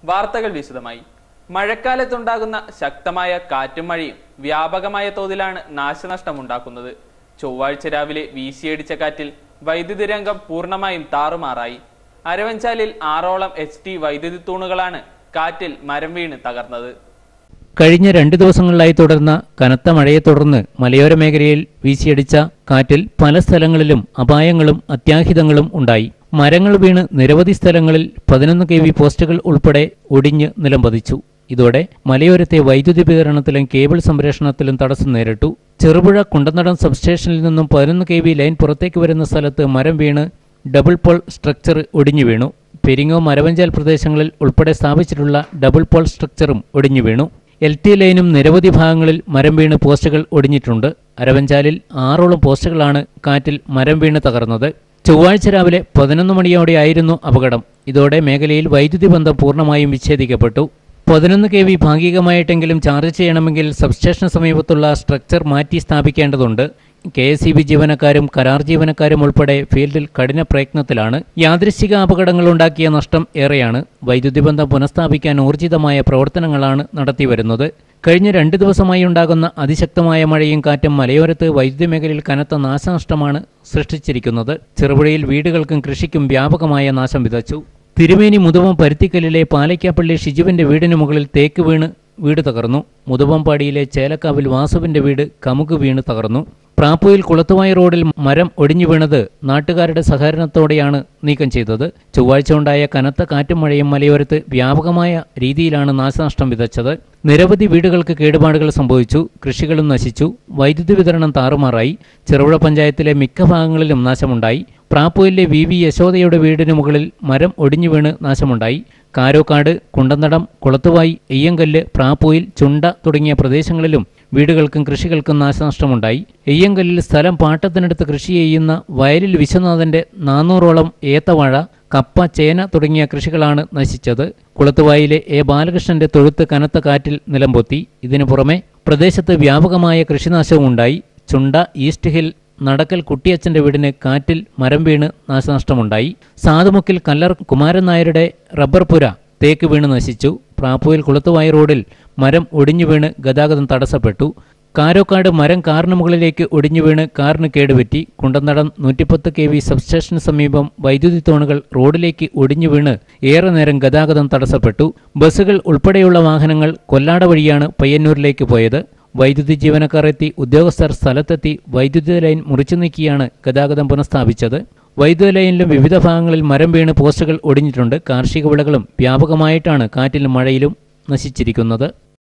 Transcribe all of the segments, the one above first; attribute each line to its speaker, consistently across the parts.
Speaker 1: വാർത്തകൾ വിശദമായി മഴക്കാലത്തുണ്ടാകുന്ന ശക്തമായ കാറ്റും മഴയും വ്യാപകമായ തോതിലാണ് നാശനഷ്ടമുണ്ടാക്കുന്നത് ചൊവ്വാഴ്ച രാവിലെ വീശിയടിച്ച കാറ്റിൽ വൈദ്യുതി രംഗം പൂർണ്ണമായും താറുമാറായി അരവഞ്ചാലിൽ ആറോളം എച്ച് ടി വൈദ്യുതി തൂണുകളാണ് കാറ്റിൽ മരം വീണ് തകർന്നത്
Speaker 2: കഴിഞ്ഞ രണ്ട് ദിവസങ്ങളിലായി തുടർന്ന കനത്ത മഴയെ തുടർന്ന് മലയോര മേഖലയിൽ വീശിയടിച്ച കാറ്റിൽ പല സ്ഥലങ്ങളിലും അപായങ്ങളും അത്യാഹിതങ്ങളും ഉണ്ടായി മരങ്ങൾ വീണ് നിരവധി സ്ഥലങ്ങളിൽ പതിനൊന്ന് കെ വി പോസ്റ്റുകൾ ഉൾപ്പെടെ ഒടിഞ്ഞ് നിലംപതിച്ചു ഇതോടെ മലയോരത്തെ വൈദ്യുതി വിതരണത്തിലും കേബിൾ സംരക്ഷണത്തിലും തടസ്സം നേരിട്ടു ചെറുപുഴ കുണ്ടനടം സബ്സ്റ്റേഷനിൽ നിന്നും പതിനൊന്ന് കെ വി ലൈൻ പുറത്തേക്ക് വരുന്ന സ്ഥലത്ത് മരം വീണ് ഡബിൾ പോൾ സ്ട്രക്ചർ ഒടിഞ്ഞു വീണു പെരിങ്ങോ മരവഞ്ചാൽ പ്രദേശങ്ങളിൽ ഉൾപ്പെടെ സ്ഥാപിച്ചിട്ടുള്ള ഡബിൾ പോൾ സ്ട്രക്ചറും ഒടിഞ്ഞു വീണു എൽ ടി ലൈനും നിരവധി ഭാഗങ്ങളിൽ മരം വീണ് പോസ്റ്റുകൾ ഒടിഞ്ഞിട്ടുണ്ട് അരവഞ്ചാലിൽ ആറോളം പോസ്റ്റുകളാണ് കാറ്റിൽ മരം വീണ് തകർന്നത് ചൊവ്വാഴ്ച രാവിലെ പതിനൊന്ന് മണിയോടെയായിരുന്നു അപകടം ഇതോടെ മേഖലയിൽ വൈദ്യുതി ബന്ധം പൂർണ്ണമായും വിച്ഛേദിക്കപ്പെട്ടു പതിനൊന്ന് കെ വി ഭാഗികമായിട്ടെങ്കിലും ചാർജ് ചെയ്യണമെങ്കിൽ സബ്സ്റ്റേഷന് സമീപത്തുള്ള സ്ട്രക്ചർ മാറ്റി സ്ഥാപിക്കേണ്ടതുണ്ട് കെ എസ് ഇ ബി ജീവനക്കാരും കരാർ ജീവനക്കാരും ഉൾപ്പെടെ ഫീൽഡിൽ കഠിന പ്രയത്നത്തിലാണ് യാദൃശ്ചിക അപകടങ്ങൾ ഉണ്ടാക്കിയ നഷ്ടം ഏറെയാണ് വൈദ്യുതി ബന്ധം പുനഃസ്ഥാപിക്കാൻ ഊർജിതമായ പ്രവർത്തനങ്ങളാണ് നടത്തിവരുന്നത് കഴിഞ്ഞ രണ്ട് ദിവസമായി ഉണ്ടാകുന്ന അതിശക്തമായ മഴയും കാറ്റും മലയോരത്ത് വൈദ്യുതി മേഖലയിൽ കനത്ത നാശനഷ്ടമാണ് സൃഷ്ടിച്ചിരിക്കുന്നത് ചെറുപുഴയിൽ വീടുകൾക്കും കൃഷിക്കും വ്യാപകമായ നാശം വിതച്ചു തിരുമേനി മുതുവം പരുത്തിക്കലിലെ പാലയ്ക്കാപ്പള്ളി ഷിജുവിന്റെ വീടിന് മുകളിൽ തേക്ക് വീണ് വീട് തകർന്നു മുതുവമ്പാടിയിലെ ചേലക്കാവിൽ വാസുവിന്റെ വീട് കമുക് വീണ് തകർന്നു പ്രാപ്പൂയിൽ കുളത്തുവായ റോഡിൽ മരം ഒടിഞ്ഞു വീണത് നാട്ടുകാരുടെ സഹകരണത്തോടെയാണ് നീക്കം ചെയ്തത് ചൊവ്വാഴ്ച ഉണ്ടായ കനത്ത കാറ്റും മഴയും മലയോരത്ത് വ്യാപകമായ രീതിയിലാണ് നാശനഷ്ടം വിതച്ചത് നിരവധി വീടുകൾക്ക് കേടുപാടുകൾ സംഭവിച്ചു കൃഷികളും നശിച്ചു വൈദ്യുതി വിതരണം താറുമാറായി ചെറുപുഴ പഞ്ചായത്തിലെ മിക്ക ഭാഗങ്ങളിലും നാശമുണ്ടായി പ്രാപ്പൂയിലെ വി വി യശോദയുടെ വീടിന് മുകളിൽ മരം ഒടിഞ്ഞു വീണ് നാശമുണ്ടായി കാരോക്കാട് കുണ്ടനടം കുളത്തുവായി എയ്യങ്കല്ല് പ്രാപ്പൂയിൽ ചുണ്ട തുടങ്ങിയ പ്രദേശങ്ങളിലും വീടുകൾക്കും കൃഷികൾക്കും നാശനഷ്ടമുണ്ടായി എയ്യങ്കല്ലിൽ സ്ഥലം പാട്ടത്തിനടുത്ത് കൃഷി ചെയ്യുന്ന വയലിൽ വിശ്വനാഥന്റെ നാനൂറോളം ഏത്തവാഴ കപ്പ ചേന തുടങ്ങിയ കൃഷികളാണ് നശിച്ചത് കുളത്തുവായിലെ എ ബാലകൃഷ്ണന്റെ തൊഴുത്ത് കനത്ത കാറ്റിൽ നിലംപൊത്തി ഇതിനു പുറമെ പ്രദേശത്ത് വ്യാപകമായ കൃഷിനാശവും ഉണ്ടായി ചുണ്ട ഈസ്റ്റ് ഹിൽ നടക്കൽ കുട്ടിയച്ചന്റെ വീടിന് കാറ്റിൽ മരം വീണ് നാശനഷ്ടമുണ്ടായി സാധുമുക്കിൽ കല്ലർ കുമാരൻ നായരുടെ റബ്ബർ പുര തേക്ക് വീണ് നശിച്ചു പ്രാപ്പൂയിൽ കുളത്തുവായ റോഡിൽ മരം ഒടിഞ്ഞു വീണ് ഗതാഗതം തടസ്സപ്പെട്ടു കാരോക്കാട് മരം കാറിന് മുകളിലേക്ക് ഒടിഞ്ഞു വീണ് കാറിന് കേടുപറ്റി കുണ്ടനടം നൂറ്റിപ്പത്ത് കെ വി സബ്സ്റ്റേഷന് സമീപം വൈദ്യുതി തോണുകൾ റോഡിലേക്ക് ഒടിഞ്ഞു വീണ് ഏറെ നേരം ഗതാഗതം തടസ്സപ്പെട്ടു ബസ്സുകൾ ഉൾപ്പെടെയുള്ള വാഹനങ്ങൾ കൊല്ലാട വഴിയാണ് പയ്യന്നൂരിലേക്ക് പോയത് വൈദ്യുതി ജീവനക്കാർ എത്തി ഉദ്യോഗസ്ഥർ സ്ഥലത്തെത്തി വൈദ്യുതി ലൈൻ മുറിച്ചു നീക്കിയാണ് ഗതാഗതം പുനഃസ്ഥാപിച്ചത് വൈദ്യുതി ലൈനിലും വിവിധ ഭാഗങ്ങളിൽ മരം വീണ് പോസ്റ്റുകൾ ഒടിഞ്ഞിട്ടുണ്ട് കാർഷിക വിളകളും വ്യാപകമായിട്ടാണ് കാറ്റിലും മഴയിലും നശിച്ചിരിക്കുന്നത്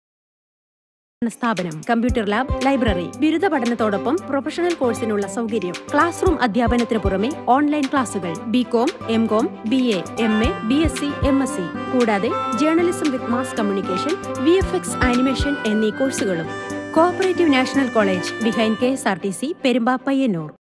Speaker 3: സ്ഥാപനം കമ്പ്യൂട്ടർ ലാബ് ലൈബ്രറി ബിരുദ പഠനത്തോടൊപ്പം പ്രൊഫഷണൽ കോഴ്സിനുള്ള സൗകര്യം ക്ലാസ് റൂം അധ്യാപനത്തിന് പുറമെ ഓൺലൈൻ ക്ലാസുകൾ B com M com B A M A B S C M S C കൂടാതെ journalism with mass communication V F X animation എന്നീ കോഴ്സുകളും cooperative national college behind K S R T C Perumba Payyanur